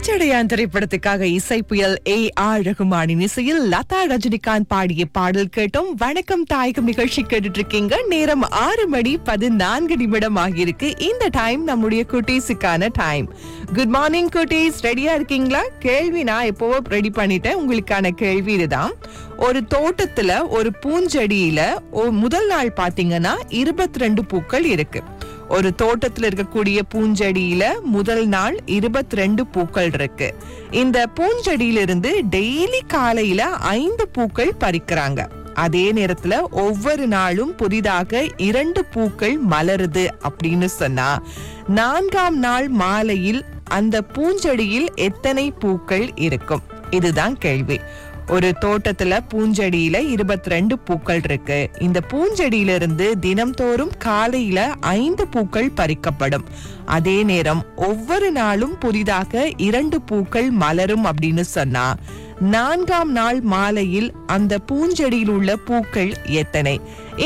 பேச்சடையான் திரைப்படத்துக்காக இசை புயல் ஏ ஆர் ரகுமானின் இசையில் லதா ரஜினிகாந்த் பாடிய பாடல் கேட்டோம் வணக்கம் தாயகம் நிகழ்ச்சி கேட்டுட்டு இருக்கீங்க நேரம் ஆறு மணி பதினான்கு நிமிடம் ஆகியிருக்கு இந்த டைம் நம்முடைய குட்டீஸுக்கான டைம் குட் மார்னிங் குட்டீஸ் ரெடியா இருக்கீங்களா கேள்வி நான் எப்பவோ ரெடி பண்ணிட்டேன் உங்களுக்கான கேள்வி இதுதான் ஒரு தோட்டத்துல ஒரு பூஞ்செடியில ஒ- முதல் நாள் பாத்தீங்கன்னா இருபத்தி ரெண்டு பூக்கள் இருக்கு ஒரு தோட்டத்துல இருக்கக்கூடிய பூஞ்செடியில முதல் நாள் இருபத்தி ரெண்டு பூக்கள் இருக்கு இந்த பூஞ்செடியில இருந்து டெய்லி காலையில ஐந்து பூக்கள் பறிக்கிறாங்க அதே நேரத்துல ஒவ்வொரு நாளும் புதிதாக இரண்டு பூக்கள் மலருது அப்படின்னு சொன்னா நான்காம் நாள் மாலையில் அந்த பூஞ்செடியில் எத்தனை பூக்கள் இருக்கும் இதுதான் கேள்வி ஒரு தோட்டத்துல பூஞ்செடியில இருபத்தி ரெண்டு பூக்கள் இருக்கு இந்த பூஞ்செடியில இருந்து தினம்தோறும் காலையில ஐந்து பூக்கள் பறிக்கப்படும் அதே நேரம் ஒவ்வொரு நாளும் புதிதாக இரண்டு பூக்கள் மலரும் அப்படின்னு சொன்னா நான்காம் நாள் மாலையில் அந்த பூஞ்செடியில் உள்ள பூக்கள் எத்தனை